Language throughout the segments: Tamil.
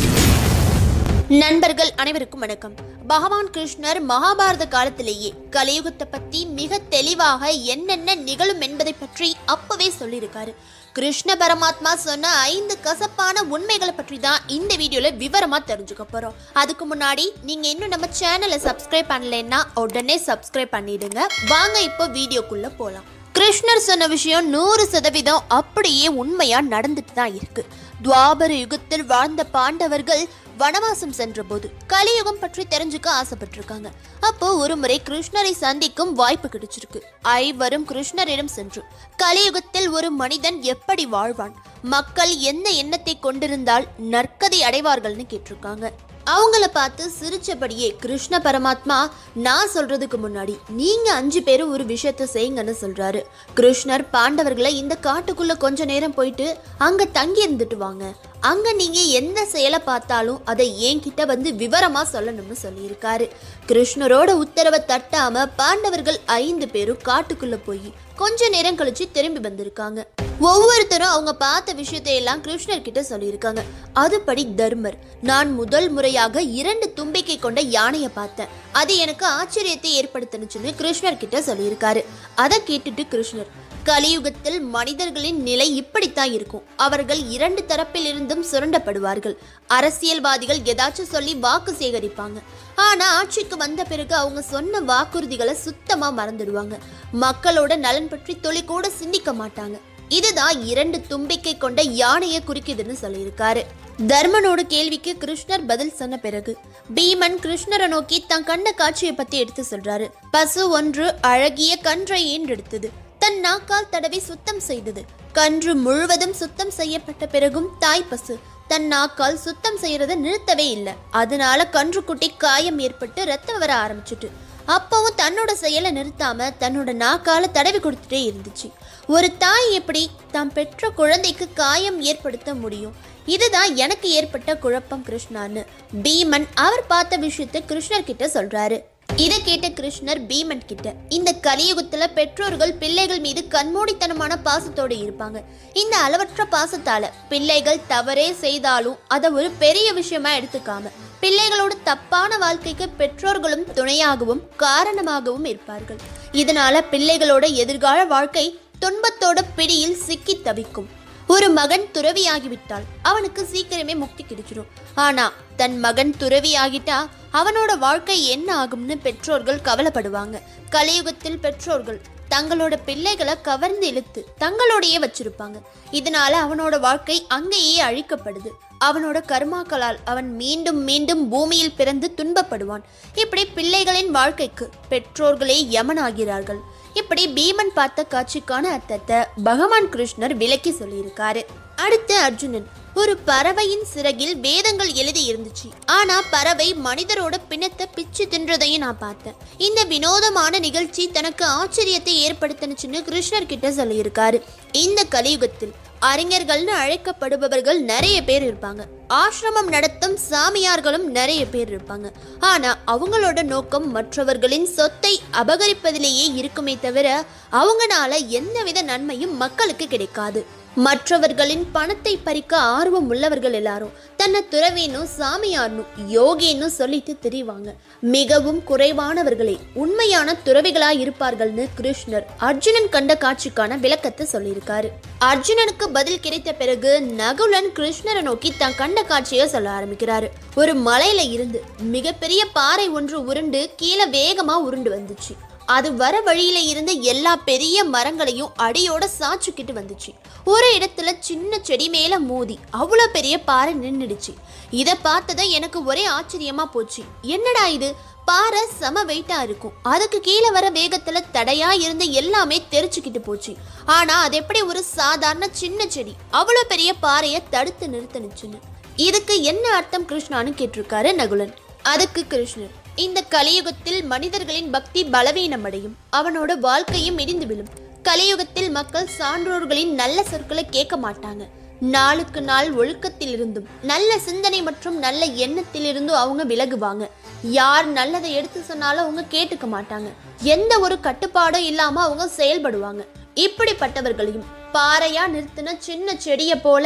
நண்பர்கள் அனைவருக்கும் வணக்கம் பகவான் கிருஷ்ணர் மகாபாரத காலத்திலேயே கலியுகத்தை பத்தி மிக தெளிவாக என்னென்ன நிகழும் என்பதை பற்றி அப்பவே சொல்லியிருக்காரு கிருஷ்ண பரமாத்மா சொன்ன ஐந்து கசப்பான உண்மைகளை பற்றி தான் இந்த வீடியோல விவரமா தெரிஞ்சுக்க போறோம் அதுக்கு முன்னாடி நீங்க இன்னும் நம்ம சேனலை சப்ஸ்கிரைப் பண்ணலைன்னா உடனே சப்ஸ்கிரைப் பண்ணிடுங்க வாங்க இப்போ வீடியோக்குள்ள போலாம் கிருஷ்ணர் சொன்ன விஷயம் நூறு சதவீதம் அப்படியே உண்மையா நடந்துட்டு தான் இருக்கு துவாபர யுகத்தில் வாழ்ந்த பாண்டவர்கள் வனவாசம் சென்றபோது கலியுகம் பற்றி தெரிஞ்சுக்க ஆசைப்பட்டிருக்காங்க அப்போ ஒரு முறை கிருஷ்ணரை சந்திக்கும் வாய்ப்பு கிடைச்சிருக்கு ஐவரும் கிருஷ்ணரிடம் சென்று கலியுகத்தில் ஒரு மனிதன் எப்படி வாழ்வான் மக்கள் என்ன எண்ணத்தை கொண்டிருந்தால் நற்கதை அடைவார்கள்னு கேட்டிருக்காங்க அவங்கள பார்த்து சிரிச்சபடியே கிருஷ்ண பரமாத்மா நான் சொல்றதுக்கு முன்னாடி நீங்க அஞ்சு பேரும் ஒரு விஷயத்த செய்யுங்கன்னு சொல்றாரு கிருஷ்ணர் பாண்டவர்களை இந்த காட்டுக்குள்ள கொஞ்ச நேரம் போயிட்டு அங்க தங்கி இருந்துட்டு வாங்க அங்க நீங்க எந்த செயலை பார்த்தாலும் அதை என்கிட்ட வந்து விவரமா சொல்லணும்னு சொல்லியிருக்காரு கிருஷ்ணரோட உத்தரவை தட்டாம பாண்டவர்கள் ஐந்து பேரும் காட்டுக்குள்ள போய் கொஞ்ச நேரம் கழிச்சு திரும்பி வந்திருக்காங்க ஒவ்வொருத்தரும் அவங்க பார்த்த விஷயத்தை எல்லாம் கிருஷ்ணர் கிட்ட சொல்லியிருக்காங்க அதுபடி தர்மர் நான் முதல் முறையாக இரண்டு தும்பிக்கை கொண்ட யானையை பார்த்தேன் அது எனக்கு ஆச்சரியத்தை ஏற்படுத்துனுச்சுன்னு கிருஷ்ணர் கிட்ட சொல்லியிருக்காரு அதை கேட்டுட்டு கிருஷ்ணர் கலியுகத்தில் மனிதர்களின் நிலை இப்படித்தான் இருக்கும் அவர்கள் இரண்டு தரப்பில் இருந்தும் சுரண்டப்படுவார்கள் அரசியல்வாதிகள் ஏதாச்சும் சொல்லி வாக்கு சேகரிப்பாங்க ஆனா ஆட்சிக்கு வந்த பிறகு அவங்க சொன்ன வாக்குறுதிகளை சுத்தமா மறந்துடுவாங்க மக்களோட நலன் பற்றி துளி கூட சிந்திக்க மாட்டாங்க இதுதான் இரண்டு தும்பிக்கை கொண்ட யானையை குறிக்குதுன்னு சொல்லியிருக்காரு தர்மனோட கேள்விக்கு கிருஷ்ணர் பதில் சொன்ன பிறகு பீமன் கிருஷ்ணரை நோக்கி தான் கண்ட காட்சியை பத்தி எடுத்து சொல்றாரு பசு ஒன்று அழகிய கன்றை ஈன்றெடுத்தது தன் நாக்கால் தடவி சுத்தம் செய்தது கன்று முழுவதும் சுத்தம் செய்யப்பட்ட பிறகும் தாய் பசு தன் நாக்கால் சுத்தம் செய்யறத நிறுத்தவே இல்லை அதனால கன்றுக்குட்டி காயம் ஏற்பட்டு ரத்தம் வர ஆரம்பிச்சுட்டு அப்பவும் தன்னோட செயலை நிறுத்தாம தன்னோட நாக்கால தடவி கொடுத்துட்டே இருந்துச்சு ஒரு தாய் எப்படி தாம் பெற்ற குழந்தைக்கு காயம் ஏற்படுத்த முடியும் இதுதான் எனக்கு ஏற்பட்ட குழப்பம் கிருஷ்ணான்னு பீமன் அவர் பார்த்த விஷயத்தை கிருஷ்ணர் கிட்ட சொல்றாரு இதை கேட்ட கிருஷ்ணர் பீமன் கிட்ட இந்த கலியுகத்துல பெற்றோர்கள் பிள்ளைகள் மீது கண்மூடித்தனமான பாசத்தோடு இருப்பாங்க இந்த அளவற்ற பாசத்தால பிள்ளைகள் தவறே செய்தாலும் அதை ஒரு பெரிய விஷயமா எடுத்துக்காம பிள்ளைகளோட தப்பான வாழ்க்கைக்கு பெற்றோர்களும் துணையாகவும் காரணமாகவும் இருப்பார்கள் இதனால பிள்ளைகளோட எதிர்கால வாழ்க்கை துன்பத்தோட பிடியில் சிக்கி தவிக்கும் ஒரு மகன் துறவியாகிவிட்டால் அவனுக்கு சீக்கிரமே முக்தி கிடைச்சிடும் ஆனா தன் மகன் துறவியாகிட்டா அவனோட வாழ்க்கை என்ன ஆகும்னு பெற்றோர்கள் கவலைப்படுவாங்க கலியுகத்தில் பெற்றோர்கள் தங்களோட பிள்ளைகளை கவர்ந்து இழுத்து தங்களோடையே வச்சிருப்பாங்க இதனால அவனோட வாழ்க்கை அங்கேயே அழிக்கப்படுது அவனோட கர்மாக்களால் அவன் மீண்டும் மீண்டும் பூமியில் பிறந்து துன்பப்படுவான் இப்படி பிள்ளைகளின் வாழ்க்கைக்கு பெற்றோர்களே யமனாகிறார்கள் இப்படி பீமன் பார்த்த காட்சிக்கான அர்த்தத்தை பகவான் கிருஷ்ணர் விளக்கி சொல்லியிருக்காரு அடுத்து அர்ஜுனன் ஒரு பறவையின் சிறகில் வேதங்கள் எழுதி இருந்துச்சு ஆனா பறவை மனிதரோட பிணத்தை பிச்சு தின்றதையும் நான் பார்த்தேன் இந்த வினோதமான நிகழ்ச்சி தனக்கு ஆச்சரியத்தை ஏற்படுத்தினுச்சுன்னு கிருஷ்ணர் கிட்ட சொல்லியிருக்காரு இந்த கலியுகத்தில் அறிஞர்கள்னு அழைக்கப்படுபவர்கள் நிறைய பேர் இருப்பாங்க ஆசிரமம் நடத்தும் சாமியார்களும் நிறைய பேர் இருப்பாங்க ஆனா அவங்களோட நோக்கம் மற்றவர்களின் சொத்தை அபகரிப்பதிலேயே இருக்குமே தவிர அவங்கனால எந்தவித நன்மையும் மக்களுக்கு கிடைக்காது மற்றவர்களின் பணத்தை பறிக்க ஆர்வம் உள்ளவர்கள் எல்லாரும் தன்னை துறவினும் சாமியார்னும் யோகின்னு சொல்லிட்டு திரிவாங்க மிகவும் குறைவானவர்களே உண்மையான துறவிகளாய் இருப்பார்கள்னு கிருஷ்ணர் அர்ஜுனன் கண்ட காட்சிக்கான விளக்கத்தை சொல்லியிருக்காரு அர்ஜுனனுக்கு பதில் கிடைத்த பிறகு நகுலன் கிருஷ்ணரை நோக்கி தான் கண்ட காட்சியை சொல்ல ஆரம்பிக்கிறாரு ஒரு மலையில இருந்து மிகப்பெரிய பாறை ஒன்று உருண்டு கீழே வேகமா உருண்டு வந்துச்சு அது வர வழியில இருந்த எல்லா பெரிய மரங்களையும் அடியோட சாச்சுக்கிட்டு வந்துச்சு ஒரு இடத்துல சின்ன செடி மேல மோதி அவ்வளோ பெரிய பாறை நின்றுடுச்சு இதை பார்த்ததும் எனக்கு ஒரே ஆச்சரியமா போச்சு என்னடா இது பாறை செம வெயிட்டா இருக்கும் அதுக்கு கீழே வர வேகத்துல தடையா இருந்த எல்லாமே தெரிச்சுக்கிட்டு போச்சு ஆனா அது எப்படி ஒரு சாதாரண சின்ன செடி அவ்வளோ பெரிய பாறையை தடுத்து நிறுத்தனுச்சுன்னு இதுக்கு என்ன அர்த்தம் கிருஷ்ணான்னு கேட்டிருக்காரு நகுலன் அதுக்கு கிருஷ்ணர் இந்த கலியுகத்தில் மனிதர்களின் பக்தி பலவீனமடையும் அவனோட வாழ்க்கையும் இடிந்து விழும் கலியுகத்தில் மக்கள் சான்றோர்களின் நல்ல சொற்களை கேட்க மாட்டாங்க நாளுக்கு நாள் ஒழுக்கத்திலிருந்தும் நல்ல சிந்தனை மற்றும் நல்ல எண்ணத்திலிருந்தும் அவங்க விலகுவாங்க யார் நல்லதை எடுத்து சொன்னாலும் அவங்க கேட்டுக்க மாட்டாங்க எந்த ஒரு கட்டுப்பாடும் இல்லாம அவங்க செயல்படுவாங்க இப்படிப்பட்டவர்களையும் பாறையா நிறுத்தின சின்ன செடியை போல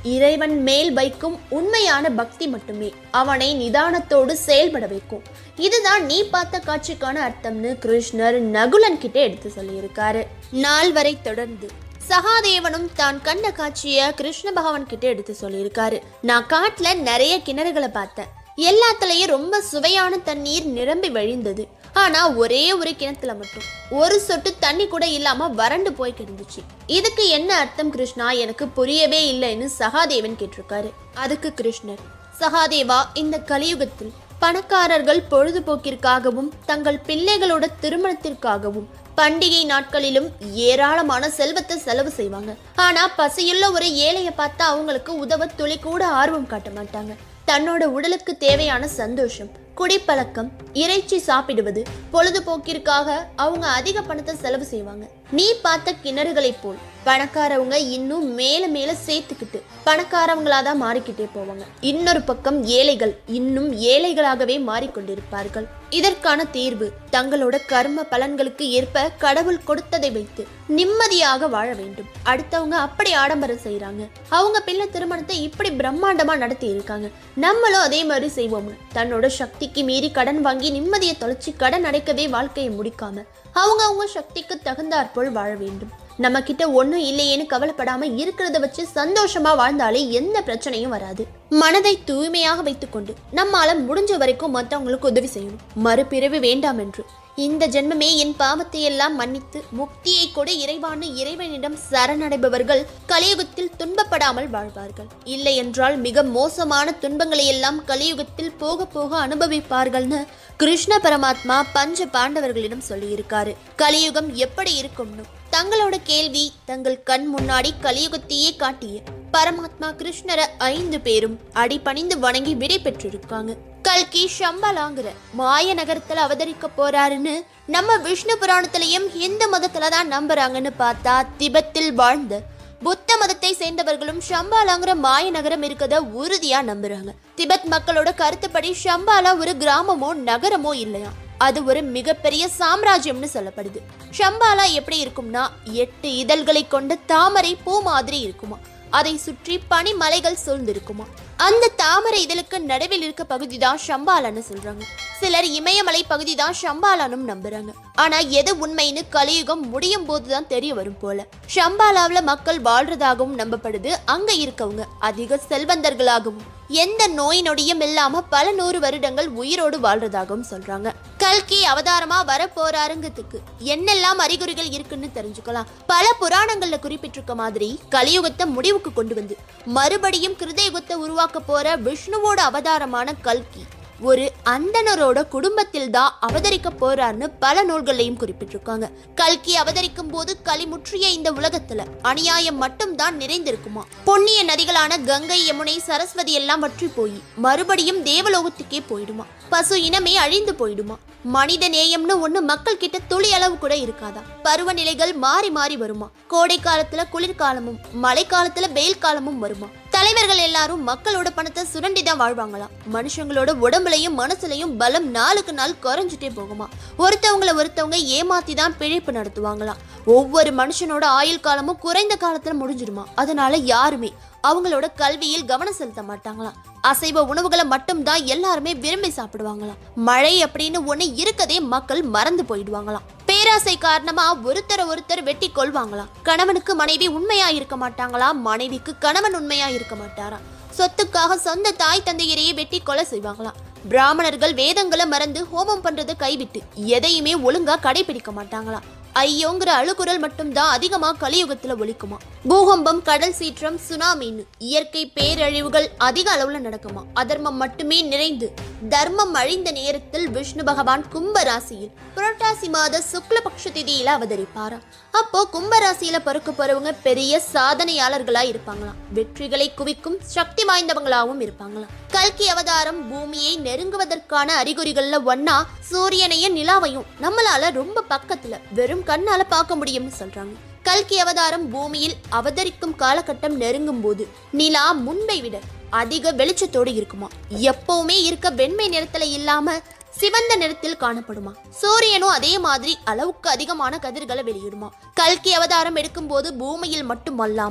இறைவன் மேல் வைக்கும் உண்மையான பக்தி மட்டுமே அவனை நிதானத்தோடு செயல்பட வைக்கும் இதுதான் நீ பார்த்த காட்சிக்கான அர்த்தம்னு கிருஷ்ணர் நகுலன் கிட்ட எடுத்து சொல்லியிருக்காரு நாள் வரை தொடர்ந்து சகாதேவனும் தான் கண்ட காட்சிய கிருஷ்ண பகவான் கிட்ட எடுத்து சொல்லியிருக்காரு நான் காட்டுல நிறைய கிணறுகளை பார்த்தேன் எல்லாத்துலயும் ரொம்ப சுவையான தண்ணீர் நிரம்பி வழிந்தது ஆனா ஒரே ஒரு கிணத்துல மட்டும் ஒரு சொட்டு தண்ணி கூட இல்லாம வறண்டு போய் கிடந்துச்சு இதுக்கு என்ன அர்த்தம் கிருஷ்ணா எனக்கு புரியவே இல்லைன்னு சகாதேவன் கேட்டிருக்காரு அதுக்கு கிருஷ்ணர் சகாதேவா இந்த கலியுகத்தில் பணக்காரர்கள் பொழுதுபோக்கிற்காகவும் தங்கள் பிள்ளைகளோட திருமணத்திற்காகவும் பண்டிகை நாட்களிலும் ஏராளமான செல்வத்தை செலவு செய்வாங்க ஆனா பசியுள்ள ஒரு ஏழைய பார்த்தா அவங்களுக்கு உதவ துளி கூட ஆர்வம் காட்ட மாட்டாங்க தன்னோட உடலுக்கு தேவையான சந்தோஷம் குடிப்பழக்கம் இறைச்சி சாப்பிடுவது பொழுதுபோக்கிற்காக அவங்க அதிக பணத்தை செலவு செய்வாங்க நீ பார்த்த கிணறுகளைப் போல் பணக்காரவங்க இன்னும் மேல மேல சேர்த்துக்கிட்டு பணக்காரவங்களா தான் மாறிக்கிட்டே போவாங்க இன்னொரு பக்கம் ஏழைகள் இன்னும் ஏழைகளாகவே மாறிக்கொண்டிருப்பார்கள் இதற்கான தீர்வு தங்களோட கர்ம பலன்களுக்கு ஏற்ப கடவுள் கொடுத்ததை வைத்து நிம்மதியாக வாழ வேண்டும் அடுத்தவங்க அப்படி ஆடம்பரம் செய்றாங்க அவங்க பிள்ளை திருமணத்தை இப்படி பிரம்மாண்டமா நடத்தி இருக்காங்க நம்மளும் அதே மாதிரி செய்வோம் தன்னோட சக்திக்கு மீறி கடன் வாங்கி நிம்மதியை தொலைச்சி கடன் அடைக்கவே வாழ்க்கையை முடிக்காம அவங்க அவங்க சக்திக்கு தகுந்தாற்போல் வாழ வேண்டும் நம்ம கிட்ட ஒண்ணும் இல்லையேன்னு கவலைப்படாம இருக்கிறத வச்சு சந்தோஷமா வாழ்ந்தாலே எந்த பிரச்சனையும் வராது மனதை தூய்மையாக வைத்துக்கொண்டு நம்மால முடிஞ்ச வரைக்கும் மற்றவங்களுக்கு உதவி செய்யணும் மறுபிறவி வேண்டாம் என்று இந்த ஜென்மமே என் பாவத்தை எல்லாம் மன்னித்து முக்தியை கூட இறைவான்னு இறைவனிடம் சரணடைபவர்கள் கலியுகத்தில் துன்பப்படாமல் வாழ்வார்கள் இல்லை என்றால் மிக மோசமான துன்பங்களை எல்லாம் கலியுகத்தில் போக போக அனுபவிப்பார்கள்னு கிருஷ்ண பரமாத்மா பஞ்ச பாண்டவர்களிடம் சொல்லியிருக்காரு கலியுகம் எப்படி இருக்கும்னு தங்களோட கேள்வி தங்கள் கண் முன்னாடி கலியுகத்தையே காட்டிய பரமாத்மா கிருஷ்ணரை ஐந்து பேரும் அடிபணிந்து வணங்கி விடை பெற்றிருக்காங்க கல்கி ஷம்பலாங்கிற மாய நகரத்துல அவதரிக்க போறாருன்னு நம்ம விஷ்ணு புராணத்திலையும் இந்து மதத்துல தான் நம்புறாங்கன்னு பார்த்தா திபெத்தில் வாழ்ந்த புத்த மதத்தை சேர்ந்தவர்களும் ஷம்பாலாங்கிற மாய நகரம் இருக்கத உறுதியா நம்புறாங்க திபெத் மக்களோட கருத்துப்படி ஷம்பாலா ஒரு கிராமமோ நகரமோ இல்லையா அது ஒரு மிகப்பெரிய சாம்ராஜ்யம்னு சொல்லப்படுது ஷம்பாலா எப்படி இருக்கும்னா எட்டு இதழ்களை கொண்ட தாமரை பூ மாதிரி இருக்குமா அதை சுற்றி பனிமலைகள் சூழ்ந்திருக்குமா அந்த தாமரை இதழுக்கு நடுவில் இருக்க பகுதி தான் ஷம்பாலான்னு சொல்றாங்க சிலர் இமயமலை பகுதி தான் ஷம்பாலானும் நம்புறாங்க ஆனா எது உண்மைன்னு கலியுகம் முடியும் போதுதான் தெரிய வரும் போல ஷம்பாலாவுல மக்கள் வாழ்றதாகவும் நம்பப்படுது அங்க இருக்கவங்க அதிக செல்வந்தர்களாகவும் எந்த நோய் நொடியும் இல்லாம பல நூறு வருடங்கள் உயிரோடு வாழ்றதாகவும் சொல்றாங்க கல்கி அவதாரமா வர போறாருங்கிறதுக்கு என்னெல்லாம் அறிகுறிகள் இருக்குன்னு தெரிஞ்சுக்கலாம் பல புராணங்கள்ல குறிப்பிட்டிருக்க மாதிரி கலியுகத்தை முடிவுக்கு கொண்டு வந்து மறுபடியும் கிருதயுகத்தை உருவாக்க போற விஷ்ணுவோட அவதாரமான கல்கி ஒரு அந்தணரோட குடும்பத்தில் தான் அவதரிக்க போறார்னு பல நூல்களையும் குறிப்பிட்டிருக்காங்க கல்கி அவதரிக்கும் போது களிமுற்றிய இந்த உலகத்துல அநியாயம் மட்டும் தான் நிறைந்திருக்குமா பொன்னிய நதிகளான கங்கை யமுனை சரஸ்வதி எல்லாம் வற்றி போய் மறுபடியும் தேவலோகத்துக்கே போயிடுமா பசு இனமே அழிந்து போயிடுமா மனித நேயம்னு ஒண்ணு மக்கள் கிட்ட துளி அளவு கூட இருக்காதா பருவநிலைகள் மாறி மாறி வருமா கோடை காலத்துல குளிர்காலமும் மழை காலத்துல வெயில் காலமும் வருமா தலைவர்கள் எல்லாரும் மக்களோட பணத்தை சுரண்டி தான் வாழ்வாங்களாம் மனுஷங்களோட உடம்புலையும் மனசுலயும் பலம் நாளுக்கு நாள் குறைஞ்சிட்டே போகுமா ஒருத்தவங்கள ஒருத்தவங்க ஏமாத்தி தான் பிழைப்பு நடத்துவாங்களாம் ஒவ்வொரு மனுஷனோட ஆயுள் காலமும் குறைந்த காலத்துல முடிஞ்சிடுமா அதனால யாருமே அவங்களோட கல்வியில் கவனம் செலுத்த மாட்டாங்களாம் அசைவ உணவுகளை மட்டும்தான் எல்லாருமே விரும்பி சாப்பிடுவாங்களாம் மழை அப்படின்னு ஒண்ணு இருக்கதே மக்கள் மறந்து போயிடுவாங்களாம் பேராசை காரணமா ஒருத்தரை ஒருத்தர் வெட்டி கொள்வாங்களாம் கணவனுக்கு மனைவி உண்மையா இருக்க மாட்டாங்களாம் மனைவிக்கு கணவன் உண்மையா இருக்க மாட்டாராம் சொத்துக்காக சொந்த தாய் தந்தையரையே வெட்டி கொலை செய்வாங்களாம் பிராமணர்கள் வேதங்களை மறந்து ஹோமம் பண்றதை கைவிட்டு எதையுமே ஒழுங்கா கடைபிடிக்க மாட்டாங்களாம் ஐயோங்கிற அழுகுரல் மட்டும்தான் அதிகமா கலியுகத்துல ஒலிக்குமா பூகம்பம் கடல் சீற்றம் சுனாமின்னு இயற்கை பேரழிவுகள் அதிக அளவுல நடக்குமா அதர்மம் மட்டுமே நிறைந்து தர்மம் அழிந்த நேரத்தில் விஷ்ணு பகவான் கும்ப ராசியில் புரட்டாசி மாத சுக்லபக்ஷ திதியில அவதரிப்பாரா அப்போ கும்ப ராசியில பிறக்க போறவங்க பெரிய சாதனையாளர்களா இருப்பாங்களாம் வெற்றிகளை குவிக்கும் சக்தி வாய்ந்தவங்களாவும் இருப்பாங்களாம் கல்கி அவதாரம் பூமியை நெருங்குவதற்கான அறிகுறிகள்ல ஒன்னா சூரியனையும் நிலாவையும் நம்மளால ரொம்ப பக்கத்துல வெறும் கண்ணால பார்க்க முடியும்னு சொல்றாங்க கல்கி அவதாரம் பூமியில் அவதரிக்கும் காலகட்டம் நெருங்கும் போது நிலா முன்பை விட அதிக வெளிச்சத்தோடு இருக்குமா எப்பவுமே இருக்க வெண்மை நிறத்துல இல்லாம சிவந்த நிறத்தில் காணப்படுமா சூரியனும் அதே மாதிரி அளவுக்கு அதிகமான கதிர்களை வெளியிடுமா கல்கி அவதாரம் எடுக்கும்போது பூமியில் மட்டும் அல்லாமல்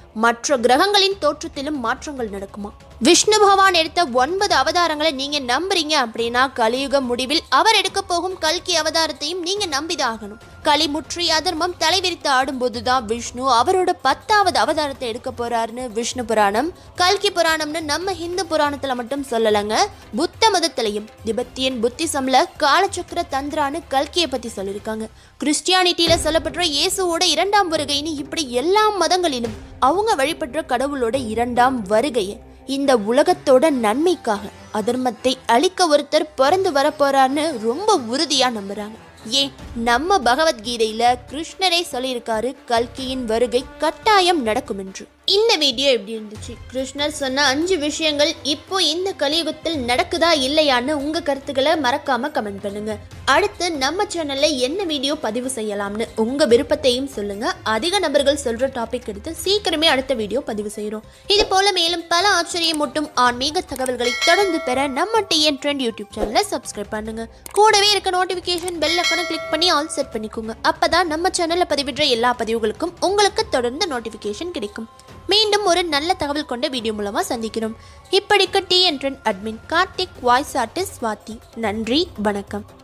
மற்ற கிரகங்களின் தோற்றத்திலும் மாற்றங்கள் நடக்குமா விஷ்ணு பகவான் எடுத்த ஒன்பது அவதாரங்களை நீங்க நம்புறீங்க அப்படின்னா கலியுக முடிவில் அவர் எடுக்க போகும் கல்கி அவதாரத்தையும் நீங்க நம்பிதான் ஆகணும் களி முற்றி அதர்மம் தலைவிரித்து ஆடும்போதுதான் விஷ்ணு அவரோட பத்தாவது அவதாரத்தை எடுக்க போறாருன்னு விஷ்ணு புராணம் கல்கி புராணம்னு நம்ம ஹிந்து புராணத்துல மட்டும் சொல்லலங்க புத்த மதத்திலையும் திபெத்தியன் புத்திசம்ல காலச்சக்கர தந்திரான்னு கல்கியை பத்தி சொல்லியிருக்காங்க கிறிஸ்டியானிட்டியில சொல்லப்படுற இயேசுவோட இரண்டாம் வருகைன்னு இப்படி எல்லா மதங்களிலும் அவங்க வழிபடுற கடவுளோட இரண்டாம் வருகையை இந்த உலகத்தோட நன்மைக்காக அதர்மத்தை அழிக்க ஒருத்தர் பிறந்து வரப்போறான்னு ரொம்ப உறுதியா நம்புறாங்க ஏன் நம்ம பகவத்கீதையில கிருஷ்ணரே சொல்லியிருக்காரு கல்கியின் வருகை கட்டாயம் நடக்கும் என்று இந்த வீடியோ எப்படி இருந்துச்சு கிருஷ்ணர் சொன்ன அஞ்சு விஷயங்கள் இப்போ இந்த கலியுகத்தில் நடக்குதா இல்லையான்னு உங்க கருத்துக்களை மறக்காம கமெண்ட் பண்ணுங்க அடுத்து நம்ம சேனல்ல என்ன வீடியோ பதிவு செய்யலாம்னு உங்க விருப்பத்தையும் சொல்லுங்க அதிக நபர்கள் சொல்ற டாபிக் எடுத்து சீக்கிரமே அடுத்த வீடியோ பதிவு செய்யறோம் இது போல மேலும் பல ஆச்சரியமூட்டும் ஆன்மீக தகவல்களை தொடர்ந்து பெற நம்ம டிஎன் ட்ரெண்ட் யூடியூப் சேனலை சப்ஸ்கிரைப் பண்ணுங்க கூடவே இருக்க நோட்டிபிகேஷன் பெல் ஐக்கனை கிளிக் பண்ணி ஆல் செட் பண்ணிக்கோங்க அப்பதான் நம்ம சேனல்ல பதிவிடுற எல்லா பதிவுகளுக்கும் உங்களுக்கு தொடர்ந்து நோட்டிபிகேஷன் கிடைக்கும் மீண்டும் ஒரு நல்ல தகவல் கொண்ட வீடியோ மூலமா சந்திக்கிறோம் இப்படிக்கு TN trend admin Karthik voice artist Swathi நன்றி வணக்கம்